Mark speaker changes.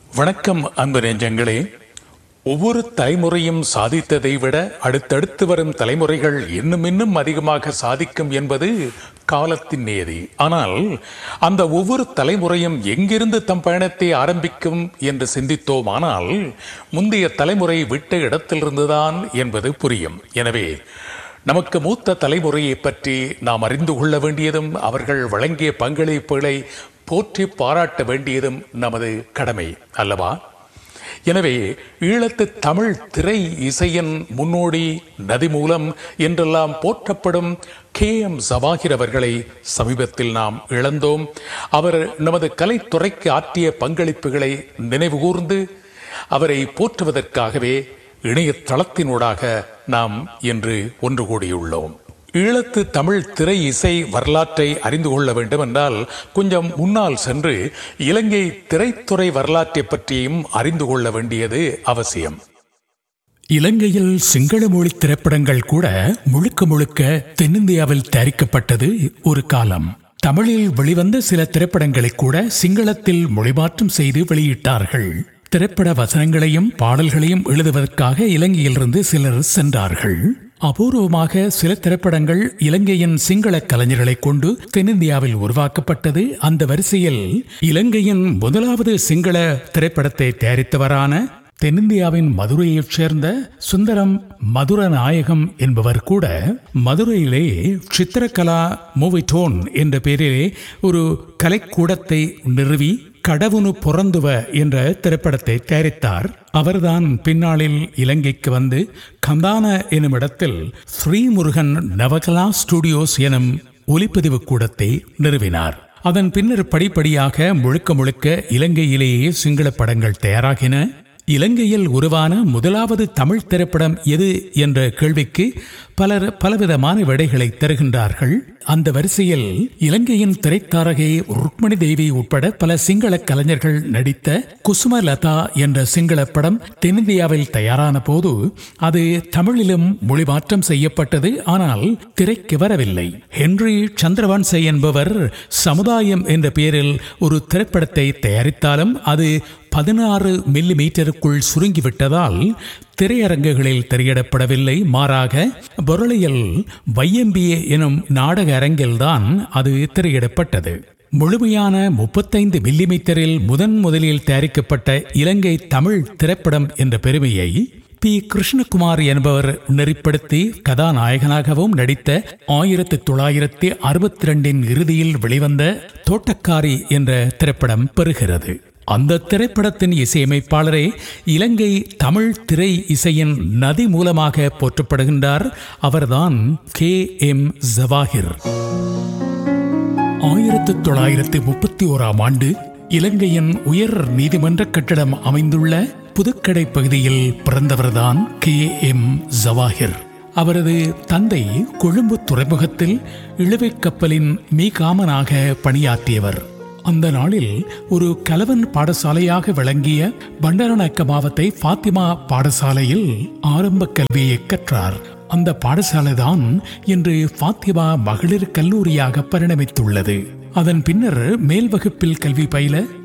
Speaker 1: வணக்கம் அன்பு நெஞ்சங்களே ஒவ்வொரு தலைமுறையும் சாதித்ததை விட அடுத்தடுத்து வரும் தலைமுறைகள் இன்னும் இன்னும் அதிகமாக சாதிக்கும் என்பது காலத்தின் நியதி ஆனால் அந்த ஒவ்வொரு தலைமுறையும் எங்கிருந்து தம் பயணத்தை ஆரம்பிக்கும் என்று சிந்தித்தோமானால் முந்தைய தலைமுறை விட்ட இடத்திலிருந்துதான் என்பது புரியும் எனவே நமக்கு மூத்த தலைமுறையை பற்றி நாம் அறிந்து கொள்ள வேண்டியதும் அவர்கள் வழங்கிய பங்களிப்புகளை போற்றி பாராட்ட வேண்டியதும் நமது கடமை அல்லவா எனவே ஈழத்து தமிழ் திரை இசையின் முன்னோடி நதி மூலம் என்றெல்லாம் போற்றப்படும் கே எம் ஜவாஹிர் அவர்களை சமீபத்தில் நாம் இழந்தோம் அவர் நமது கலைத்துறைக்கு ஆற்றிய பங்களிப்புகளை நினைவுகூர்ந்து அவரை போற்றுவதற்காகவே இணையதளத்தினூடாக நாம் இன்று ஒன்று கூடியுள்ளோம் ஈழத்து தமிழ் திரை இசை வரலாற்றை அறிந்து கொள்ள வேண்டும் என்றால் கொஞ்சம் முன்னால் சென்று இலங்கை திரைத்துறை வரலாற்றை பற்றியும் அறிந்து கொள்ள வேண்டியது அவசியம்
Speaker 2: இலங்கையில் சிங்கள மொழி திரைப்படங்கள் கூட முழுக்க முழுக்க தென்னிந்தியாவில் தயாரிக்கப்பட்டது ஒரு காலம் தமிழில் வெளிவந்த சில திரைப்படங்களை கூட சிங்களத்தில் மொழிமாற்றம் செய்து வெளியிட்டார்கள் திரைப்பட வசனங்களையும் பாடல்களையும் எழுதுவதற்காக இலங்கையிலிருந்து சிலர் சென்றார்கள் அபூர்வமாக சில திரைப்படங்கள் இலங்கையின் சிங்கள கலைஞர்களை கொண்டு தென்னிந்தியாவில் உருவாக்கப்பட்டது அந்த வரிசையில் இலங்கையின் முதலாவது சிங்கள திரைப்படத்தை தயாரித்தவரான தென்னிந்தியாவின் மதுரையைச் சேர்ந்த சுந்தரம் மதுர நாயகம் என்பவர் கூட மதுரையிலே சித்திரகலா மூவிடோன் என்ற பெயரிலே ஒரு கலைக்கூடத்தை நிறுவி கடவுனு பொறந்துவ என்ற திரைப்படத்தை தயாரித்தார் அவர்தான் பின்னாளில் இலங்கைக்கு வந்து கந்தான எனும் இடத்தில் ஸ்ரீமுருகன் நவகலா ஸ்டுடியோஸ் எனும் ஒலிப்பதிவு கூடத்தை நிறுவினார் அதன் பின்னர் படிப்படியாக முழுக்க முழுக்க இலங்கையிலேயே சிங்கள படங்கள் தயாராகின இலங்கையில் உருவான முதலாவது தமிழ் திரைப்படம் எது என்ற கேள்விக்கு பலர் பலவிதமான விடைகளை தருகின்றார்கள் அந்த வரிசையில் இலங்கையின் திரைத்தாரகை ருக்மணி தேவி உட்பட பல சிங்கள கலைஞர்கள் நடித்த குசுமலதா என்ற சிங்கள படம் தென்னிந்தியாவில் தயாரான போது அது தமிழிலும் மொழிமாற்றம் செய்யப்பட்டது ஆனால் திரைக்கு வரவில்லை ஹென்றி சந்திரவன்ச என்பவர் சமுதாயம் என்ற பெயரில் ஒரு திரைப்படத்தை தயாரித்தாலும் அது பதினாறு மில்லி மீட்டருக்குள் சுருங்கிவிட்டதால் திரையரங்குகளில் திரையிடப்படவில்லை மாறாக பொருளையில் வையம்பிஏ எனும் நாடக அரங்கில்தான் அது திரையிடப்பட்டது முழுமையான முப்பத்தைந்து மில்லிமீட்டரில் முதன் முதலில் தயாரிக்கப்பட்ட இலங்கை தமிழ் திரைப்படம் என்ற பெருமையை பி கிருஷ்ணகுமார் என்பவர் நெறிப்படுத்தி கதாநாயகனாகவும் நடித்த ஆயிரத்தி தொள்ளாயிரத்தி அறுபத்தி ரெண்டின் இறுதியில் வெளிவந்த தோட்டக்காரி என்ற திரைப்படம் பெறுகிறது அந்த திரைப்படத்தின் இசையமைப்பாளரே இலங்கை தமிழ் திரை இசையின் நதி மூலமாக போற்றப்படுகின்றார் அவர்தான் கே எம் ஜவாஹிர் ஆயிரத்தி தொள்ளாயிரத்தி முப்பத்தி ஓராம் ஆண்டு இலங்கையின் உயர் நீதிமன்ற கட்டடம் அமைந்துள்ள புதுக்கடை பகுதியில் பிறந்தவர்தான் கே எம் ஜவாஹிர் அவரது தந்தை கொழும்பு துறைமுகத்தில் இழுவைக் கப்பலின் மீகாமனாக பணியாற்றியவர் அந்த நாளில் ஒரு கலவன் பாடசாலையாக விளங்கிய பண்டாரநாயக்க மாவத்தை பாத்திமா பாடசாலையில் ஆரம்ப கல்வியை கற்றார் அந்த பாடசாலைதான் இன்று பாத்திமா மகளிர் கல்லூரியாக பரிணமித்துள்ளது அதன் பின்னர் மேல் வகுப்பில் கல்வி பயில